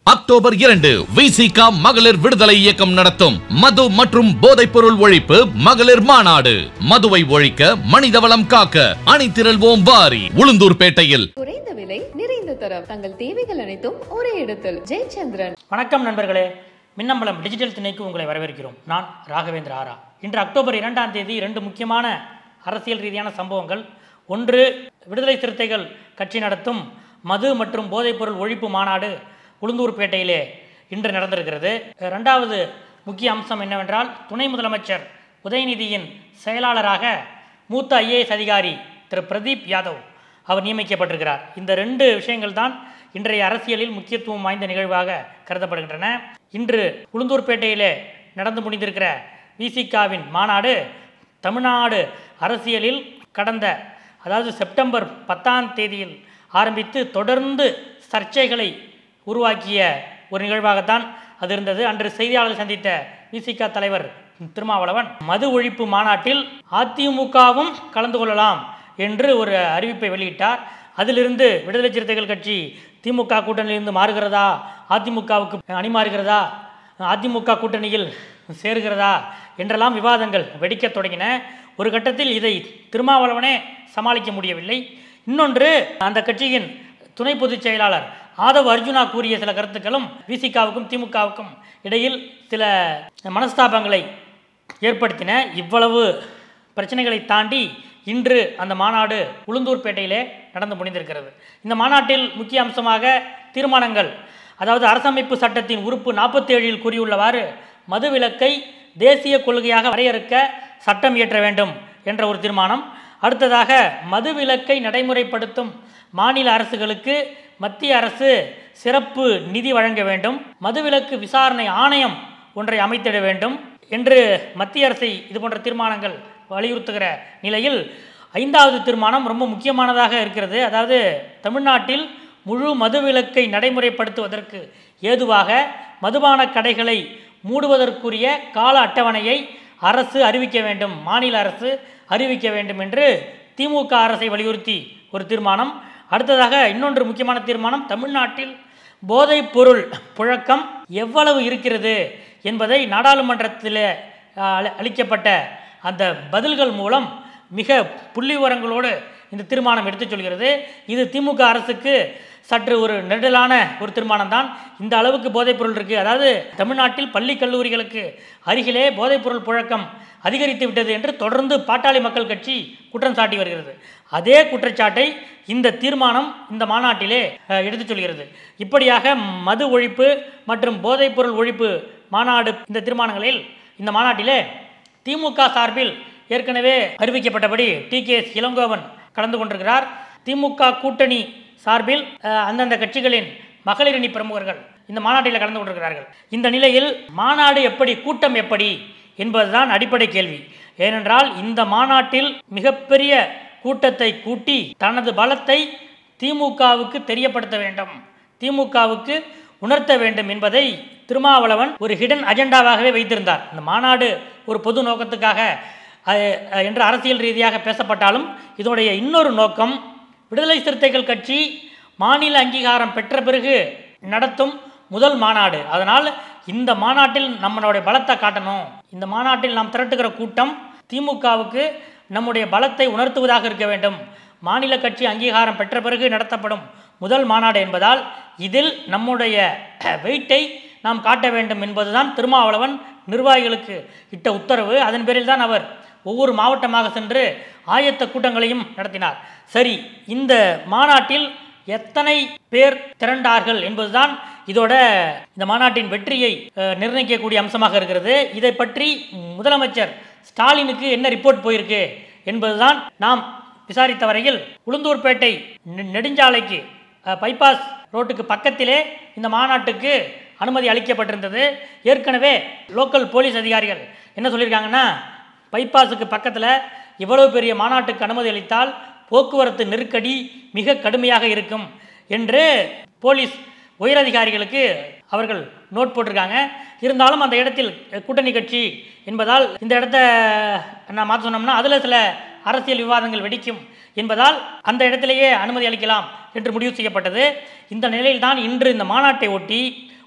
October இரண்டு விசிகா மகளிர் விடுதலை இயக்கம் நடத்தும் மது மற்றும் போதைப் பொருள் ஒழிப்பு மகளிர் மாநாடு மதுவை ஒழிக்க மனிதவளம் காக்க அணிதிரள்வோம் வாரி உளுந்தூர்பேட்டையில் குறைந்த விலை நிறைந்த தரம் தங்கள் தேவைகள் அனைத்தும் ஒரே இடத்தில் ஜெயச்சந்திரன் வணக்கம் நண்பர்களே மின்னம்பலம் டிஜிட்டல் திணைக்கு உங்களை வரவேற்கிறோம் நான் ராகவேந்திர ஆரா இன்று அக்டோபர் இரண்டாம் தேதி இரண்டு முக்கியமான அரசியல் ரீதியான சம்பவங்கள் ஒன்று விடுதலை சிறுத்தைகள் கட்சி நடத்தும் மது மற்றும் போதைப்பொருள் ஒழிப்பு மாநாடு உளுந்தூர்பேட்டையிலே இன்று நடந்திருக்கிறது இரண்டாவது முக்கிய அம்சம் என்னவென்றால் துணை முதலமைச்சர் உதயநிதியின் செயலாளராக மூத்த ஐஏஎஸ் அதிகாரி திரு பிரதீப் யாதவ் அவர் நியமிக்கப்பட்டிருக்கிறார் இந்த ரெண்டு விஷயங்கள் தான் இன்றைய அரசியலில் முக்கியத்துவம் வாய்ந்த நிகழ்வாக கருதப்படுகின்றன இன்று உளுந்தூர்பேட்டையிலே நடந்து முடிந்திருக்கிற விசிகாவின் மாநாடு தமிழ்நாடு அரசியலில் கடந்த அதாவது செப்டம்பர் பத்தாம் தேதியில் ஆரம்பித்து தொடர்ந்து சர்ச்சைகளை உருவாக்கிய ஒரு நிகழ்வாகத்தான் அது இருந்தது அன்று செய்தியாளர் சந்தித்த விசிக தலைவர் திருமாவளவன் மது ஒழிப்பு மாநாட்டில் அதிமுகவும் கலந்து கொள்ளலாம் என்று ஒரு அறிவிப்பை வெளியிட்டார் அதிலிருந்து விடுதலை சிறுத்தைகள் கட்சி திமுக கூட்டணியிலிருந்து மாறுகிறதா அதிமுகவுக்கு அணி மாறுகிறதா அதிமுக கூட்டணியில் சேருகிறதா என்றெல்லாம் விவாதங்கள் வெடிக்கத் தொடங்கின ஒரு கட்டத்தில் இதை திருமாவளவனே சமாளிக்க முடியவில்லை இன்னொன்று அந்த கட்சியின் துணை பொதுச் செயலாளர் ஆதவ் அர்ஜுனா கூறிய சில கருத்துக்களும் விசிகாவுக்கும் திமுகவுக்கும் இடையில் சில மனஸ்தாபங்களை ஏற்படுத்தின இவ்வளவு பிரச்சனைகளை தாண்டி இன்று அந்த மாநாடு உளுந்தூர்பேட்டையிலே நடந்து முடிந்திருக்கிறது இந்த மாநாட்டில் முக்கிய அம்சமாக தீர்மானங்கள் அதாவது அரசமைப்பு சட்டத்தின் உறுப்பு நாற்பத்தி ஏழில் கூறியுள்ளவாறு மதுவிலக்கை தேசிய கொள்கையாக வரையறுக்க சட்டம் இயற்ற வேண்டும் என்ற ஒரு தீர்மானம் அடுத்ததாக மதுவிலக்கை நடைமுறைப்படுத்தும் மாநில அரசுகளுக்கு மத்திய அரசு சிறப்பு நிதி வழங்க வேண்டும் மதுவிலக்கு விசாரணை ஆணையம் ஒன்றை அமைத்திட வேண்டும் என்று மத்திய அரசை இது போன்ற தீர்மானங்கள் வலியுறுத்துகிற நிலையில் ஐந்தாவது தீர்மானம் ரொம்ப முக்கியமானதாக இருக்கிறது அதாவது தமிழ்நாட்டில் முழு மதுவிலக்கை நடைமுறைப்படுத்துவதற்கு ஏதுவாக மதுபான கடைகளை மூடுவதற்குரிய கால அட்டவணையை அரசு அறிவிக்க வேண்டும் மாநில அரசு அறிவிக்க வேண்டும் என்று திமுக அரசை வலியுறுத்தி ஒரு தீர்மானம் அடுத்ததாக இன்னொன்று முக்கியமான தீர்மானம் தமிழ்நாட்டில் போதைப் பொருள் புழக்கம் எவ்வளவு இருக்கிறது என்பதை நாடாளுமன்றத்தில் அளி- அளிக்கப்பட்ட அந்த பதில்கள் மூலம் மிக புள்ளி விவரங்களோடு இந்த தீர்மானம் எடுத்துச் சொல்கிறது இது திமுக அரசுக்கு சற்று ஒரு நெருடலான ஒரு தீர்மானம் தான் இந்த அளவுக்கு போதைப்பொருள் இருக்குது அதாவது தமிழ்நாட்டில் பள்ளி கல்லூரிகளுக்கு அருகிலே போதைப்பொருள் புழக்கம் அதிகரித்து விட்டது என்று தொடர்ந்து பாட்டாளி மக்கள் கட்சி குற்றம் சாட்டி வருகிறது அதே குற்றச்சாட்டை இந்த தீர்மானம் இந்த மாநாட்டிலே அஹ், எடுத்துச் சொல்கிறது இப்படியாக மது ஒழிப்பு மற்றும் போதைப்பொருள் ஒழிப்பு மாநாடு இந்த தீர்மானங்களில் இந்த மாநாட்டிலே திமுக சார்பில் ஏற்கனவே அறிவிக்கப்பட்டபடி டி கே எஸ் இளங்கோவன் கலந்து கொண்டிருக்கிறார் திமுக கூட்டணி சார்பில் அஹ், அந்தந்த கட்சிகளின் மகளிரணி பிரமுகர்கள் இந்த மாநாட்டில் கலந்து கொண்டிருக்கிறார்கள் இந்த நிலையில் மாநாடு எப்படி கூட்டம் எப்படி என்பதுதான் அடிப்படை கேள்வி ஏனென்றால் இந்த மாநாட்டில் மிகப்பெரிய கூட்டத்தை கூட்டி தனது பலத்தை திமுகவுக்கு தெரியப்படுத்த வேண்டும் திமுகவுக்கு உணர்த்த வேண்டும் என்பதை திருமாவளவன் ஒரு ஹிடன் அஜெண்டாவாகவே வைத்திருந்தார் இந்த மாநாடு ஒரு பொது நோக்கத்துக்காக அஹ், அஹ், என்று அரசியல் ரீதியாக பேசப்பட்டாலும் இதனுடைய இன்னொரு நோக்கம் விடுதலை சிறுத்தைகள் கட்சி மாநில அங்கீகாரம் பெற்ற பிறகு நடத்தும் முதல் மாநாடு அதனால் இந்த மாநாட்டில் நம்மளுடைய பலத்தை காட்டணும் இந்த மாநாட்டில் நாம் திரட்டுகிற கூட்டம் திமுகவுக்கு நம்முடைய பலத்தை உணர்த்துவதாக இருக்க வேண்டும் மாநில கட்சி அங்கீகாரம் பெற்ற பிறகு நடத்தப்படும் முதல் மாநாடு என்பதால் இதில் நம்முடைய வெயிட்டை நாம் காட்ட வேண்டும் என்பதுதான் திருமாவளவன் நிர்வாகிகளுக்கு இட்ட உத்தரவு அதன் பேரில் தான் அவர் ஒவ்வொரு மாவட்டமாக சென்று ஆயத்த கூட்டங்களையும் நடத்தினார் சரி இந்த மாநாட்டில் எத்தனை பேர் திரண்டார்கள் என்பதுதான் இதோட இந்த மாநாட்டின் வெற்றியை அஹ், நிர்ணயிக்கக்கூடிய அம்சமாக இருக்கிறது இதை பற்றி முதலமைச்சர் ஸ்டாலினுக்கு என்ன ரிப்போர்ட் போயிருக்கு என்பதுதான் நாம் விசாரித்த வரையில் உளுந்தூர்பேட்டை நெ- நெடுஞ்சாலைக்கு அஹ், பைபாஸ் ரோட்டுக்கு பக்கத்திலே இந்த மாநாட்டுக்கு அனுமதி அளிக்கப்பட்டிருந்தது ஏற்கனவே லோக்கல் போலீஸ் அதிகாரிகள் என்ன சொல்லியிருக்காங்கன்னா பைபாஸுக்கு பக்கத்தில் இவ்வளவு பெரிய மாநாட்டுக்கு அனுமதி அளித்தால் போக்குவரத்து நெருக்கடி மிக கடுமையாக இருக்கும் என்று போலீஸ் உயரதிகாரிகளுக்கு அவர்கள் நோட் போட்டிருக்காங்க இருந்தாலும் அந்த இடத்தில் அஹ், கூட்டணி கட்சி என்பதால் இந்த இடத்த நான் மாற்ற சொன்னோம்னா அதில் சில அரசியல் விவாதங்கள் வெடிக்கும் என்பதால் அந்த இடத்திலேயே அனுமதி அளிக்கலாம் என்று முடிவு செய்யப்பட்டது இந்த நிலையில்தான் இன்று இந்த மாநாட்டை ஒட்டி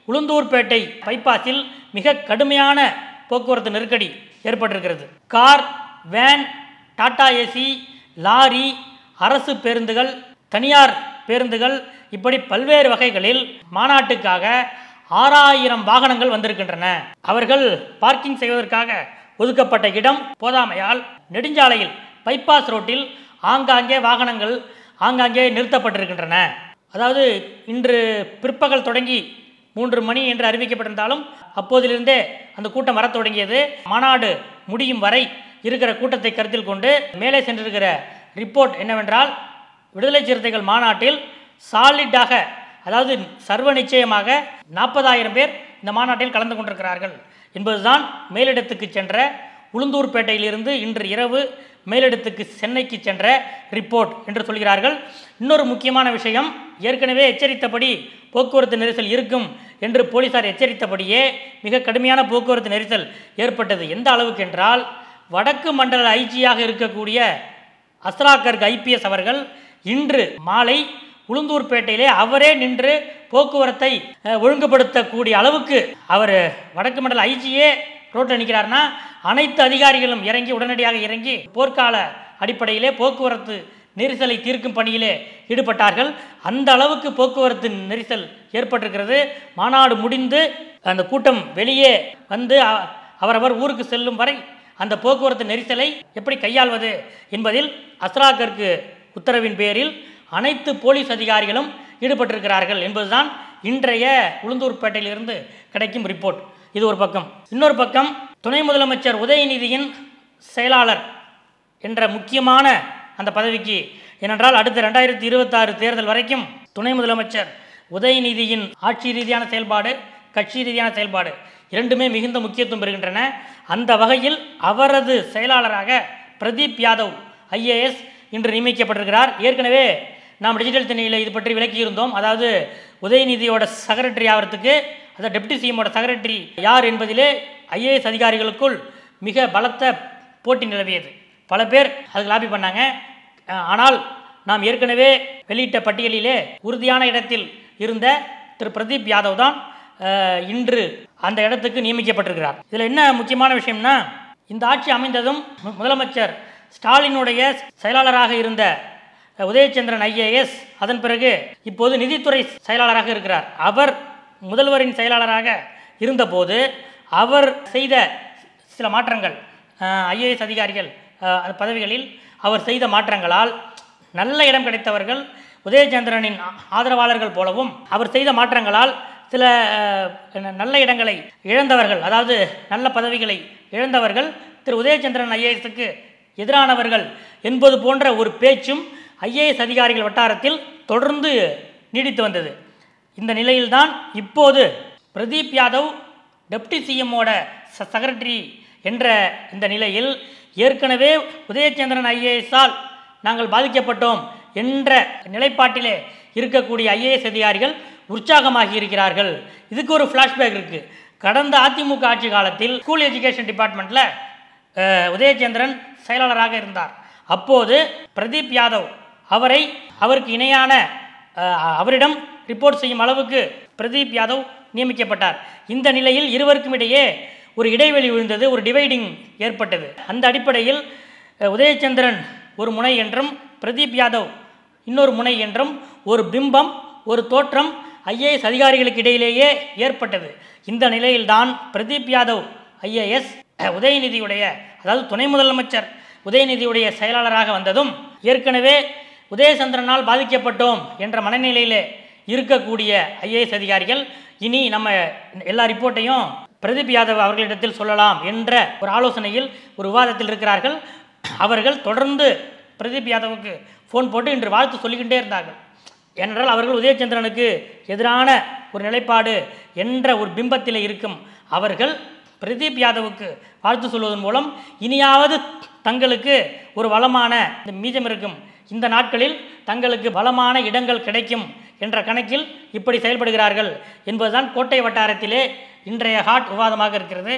உளுந்தூர்பேட்டை பைபாஸில் மிக கடுமையான போக்குவரத்து நெருக்கடி ஏற்பட்டிருக்கிறது car van Tata AC lorry அரசு பேருந்துகள் தனியார் பேருந்துகள் இப்படி பல்வேறு வகைகளில் மாநாட்டுக்காக ஆறாயிரம் வாகனங்கள் வந்திருக்கின்றன அவர்கள் பார்க்கிங் செய்வதற்காக ஒதுக்கப்பட்ட இடம் போதாமையால் நெடுஞ்சாலையில் பைபாஸ் ரோட்டில் ஆங்காங்கே வாகனங்கள் ஆங்காங்கே நிறுத்தப்பட்டிருக்கின்றன அதாவது இன்று பிற்பகல் தொடங்கி மூன்று மணி என்று அறிவிக்கப்பட்டிருந்தாலும் அப்போதிலிருந்தே அந்த கூட்டம் வரத் தொடங்கியது மாநாடு முடியும் வரை இருக்கிற கூட்டத்தை கருத்தில் கொண்டு மேலே சென்றிருக்கிற ரிப்போர்ட் என்னவென்றால் விடுதலை சிறுத்தைகள் மாநாட்டில் சாலிட்டாக அதாவது சர்வ நிச்சயமாக நாற்பதாயிரம் பேர் இந்த மாநாட்டில் கலந்து கொண்டிருக்கிறார்கள் என்பதுதான் மேலிடத்துக்கு சென்ற உளுந்தூர்பேட்டையிலிருந்து இன்று இரவு மேலிடத்துக்கு சென்னைக்கு சென்ற ரிப்போர்ட் என்று சொல்கிறார்கள் இன்னொரு முக்கியமான விஷயம் ஏற்கனவே எச்சரித்தபடி போக்குவரத்து நெரிசல் இருக்கும் என்று போலீசார் எச்சரித்தபடியே மிக கடுமையான போக்குவரத்து நெரிசல் ஏற்பட்டது எந்த அளவுக்கு என்றால் வடக்கு மண்டல ஐஜியாக இருக்கக்கூடிய அஸ்ராகர்க் ஐபிஎஸ் அவர்கள் இன்று மாலை உளுந்தூர்பேட்டையிலே அவரே நின்று போக்குவரத்தை அஹ், ஒழுங்குபடுத்தக்கூடிய அளவுக்கு அவர் வடக்கு மண்டல ஐஜியே ரோட்டில் நிற்கிறார்னா அனைத்து அதிகாரிகளும் இறங்கி உடனடியாக இறங்கி போர்க்கால அடிப்படையிலே போக்குவரத்து நெரிசலை தீர்க்கும் பணியிலே ஈடுபட்டார்கள் அந்த அளவுக்கு போக்குவரத்து நெரிசல் ஏற்பட்டிருக்கிறது மாநாடு முடிந்து அந்த கூட்டம் வெளியே வந்து அ- அவரவர் ஊருக்கு செல்லும் வரை அந்த போக்குவரத்து நெரிசலை எப்படி கையாள்வது என்பதில் அஸ்ராகருக்கு உத்தரவின் பேரில் அனைத்து போலீஸ் அதிகாரிகளும் ஈடுபட்டிருக்கிறார்கள் என்பதுதான் இன்றைய உளுந்தூர்பேட்டையிலிருந்து கிடைக்கும் ரிப்போர்ட் இது ஒரு பக்கம் இன்னொரு பக்கம் துணை முதலமைச்சர் உதயநிதியின் செயலாளர் என்ற முக்கியமான அந்த பதவிக்கு ஏனென்றால் அடுத்த ரெண்டாயிரத்தி இருபத்தாறு தேர்தல் வரைக்கும் துணை முதலமைச்சர் உதயநிதியின் ஆட்சி ரீதியான செயல்பாடு கட்சி ரீதியான செயல்பாடு இரண்டுமே மிகுந்த முக்கியத்துவம் பெறுகின்றன அந்த வகையில் அவரது செயலாளராக பிரதீப் யாதவ் ஐஏஎஸ் இன்று நியமிக்கப்பட்டிருக்கிறார் ஏற்கனவே நாம் டிஜிட்டல் திணையில் இது பற்றி விளக்கியிருந்தோம் அதாவது உதயநிதியோட செக்ரட்டரி ஆகிறதுக்கு அதாவது டெப்டி சிஎம்மோட செக்ரட்டரி யார் என்பதிலே ஐஏஎஸ் அதிகாரிகளுக்குள் மிக பலத்த போட்டி நிலவியது பல பேர் அதுக்கு லாபி பண்ணாங்க அஹ், ஆனால் நாம் ஏற்கனவே வெளியிட்ட பட்டியலிலே உறுதியான இடத்தில் இருந்த திரு பிரதீப் யாதவ் தான் அஹ், இன்று அந்த இடத்துக்கு நியமிக்கப்பட்டிருக்கிறார் இதில் என்ன முக்கியமான விஷயம்னா இந்த ஆட்சி அமைந்ததும் மு- முதலமைச்சர் ஸ்டாலினுடைய செயலாளராக இருந்த அஹ், உதயச்சந்திரன் ஐஏஎஸ் அதன் பிறகு இப்போது நிதித்துறை செயலாளராக இருக்கிறார் அவர் முதல்வரின் செயலாளராக இருந்தபோது அவர் செய்த சில மாற்றங்கள் ஐஏஎஸ் அதிகாரிகள் அஹ், அந்த பதவிகளில் அவர் செய்த மாற்றங்களால் நல்ல இடம் கிடைத்தவர்கள் உதயச்சந்திரனின் ஆ- ஆதரவாளர்கள் போலவும் அவர் செய்த மாற்றங்களால் சில அஹ், ந- நல்ல இடங்களை இழந்தவர்கள் அதாவது நல்ல பதவிகளை இழந்தவர்கள் திரு உதயச்சந்திரன் ஐஏஎஸ்க்கு எதிரானவர்கள் என்பது போன்ற ஒரு பேச்சும் ஐஏஎஸ் அதிகாரிகள் வட்டாரத்தில் தொடர்ந்து நீடித்து வந்தது இந்த நிலையில்தான் இப்போது பிரதீப் யாதவ் டெப்டி சிஎம்மோட செக்ரட்டரி என்ற இந்த நிலையில் ஏற்கனவே உதயச்சந்திரன் ஐஏஎஸ்ஸால் நாங்கள் பாதிக்கப்பட்டோம் என்ற நிலைப்பாட்டிலே இருக்கக்கூடிய ஐஏஎஸ் அதிகாரிகள் உற்சாகமாகி இருக்கிறார்கள் இதுக்கு ஒரு ஃப்ளாஷ்பேக் இருக்குது கடந்த அதிமுக ஆட்சி காலத்தில் ஸ்கூல் எஜுகேஷன் டிபார்ட்மெண்ட்டில் உதயச்சந்திரன் செயலாளராக இருந்தார் அப்போது பிரதீப் யாதவ் அவரை அவருக்கு இணையான அஹ், அவரிடம் ரிப்போர்ட் செய்யும் அளவுக்கு பிரதீப் யாதவ் நியமிக்கப்பட்டார் இந்த நிலையில் இருவருக்கும் இடையே ஒரு இடைவெளி விழுந்தது ஒரு டிவைடிங் ஏற்பட்டது அந்த அடிப்படையில் அஹ், உதயச்சந்திரன் ஒரு முனை என்றும் பிரதீப் யாதவ் இன்னொரு முனை என்றும் ஒரு பிம்பம் ஒரு தோற்றம் ஐஏஎஸ் அதிகாரிகளுக்கு இடையிலேயே ஏற்பட்டது இந்த நிலையில்தான் பிரதீப் யாதவ் ஐஏஎஸ் உதயநிதியுடைய அதாவது துணை முதலமைச்சர் உதயநிதியுடைய செயலாளராக வந்ததும் ஏற்கனவே உதயசந்திரனால் பாதிக்கப்பட்டோம் என்ற மனநிலையிலே இருக்கக்கூடிய ஐஏஎஸ் அதிகாரிகள் இனி நம்ம எல்லா ரிப்போர்ட்டையும் பிரதீப் யாதவ் அவர்களிடத்தில் சொல்லலாம் என்ற ஒரு ஆலோசனையில் ஒரு விவாதத்தில் இருக்கிறார்கள் அவர்கள் தொடர்ந்து பிரதீப் யாதவுக்கு ஃபோன் போட்டு இன்று வாழ்த்து சொல்லிக்கிட்டே இருந்தார்கள் ஏனென்றால் அவர்கள் உதயச்சந்திரனுக்கு எதிரான ஒரு நிலைப்பாடு என்ற ஒரு பிம்பத்தில் இருக்கும் அவர்கள் பிரதீப் யாதவுக்கு வாழ்த்து சொல்வதன் மூலம் இனியாவது தங்களுக்கு ஒரு வளமான இந்த மீதம் இருக்கும் இந்த நாட்களில் தங்களுக்கு பலமான இடங்கள் கிடைக்கும் என்ற கணக்கில் இப்படி செயல்படுகிறார்கள் என்பதுதான் கோட்டை வட்டாரத்திலே இன்றைய ஹாட் விவாதமாக இருக்கிறது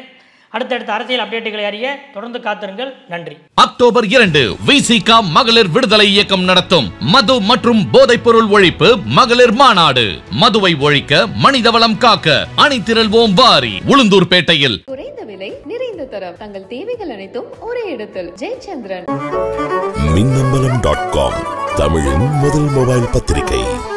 அடுத்தடுத்த அரசியல் அப்டேட்டுகளை அறிய தொடர்ந்து காத்திருங்கள் நன்றி அக்டோபர் இரண்டு விசிகா மகளிர் விடுதலை இயக்கம் நடத்தும் மது மற்றும் போதைப் பொருள் ஒழிப்பு மகளிர் மாநாடு மதுவை ஒழிக்க மனிதவளம் காக்க அணிதிரள்வோம் வாரி உளுந்தூர்பேட்டையில் குறைந்த விலை நிறைந்த தரம் தங்கள் தேவைகள் அனைத்தும் ஒரே இடத்தில் ஜெயச்சந்திரன் மின்னம்பலம் டாட் காம் தமிழின் முதல் மொபைல் பத்திரிகை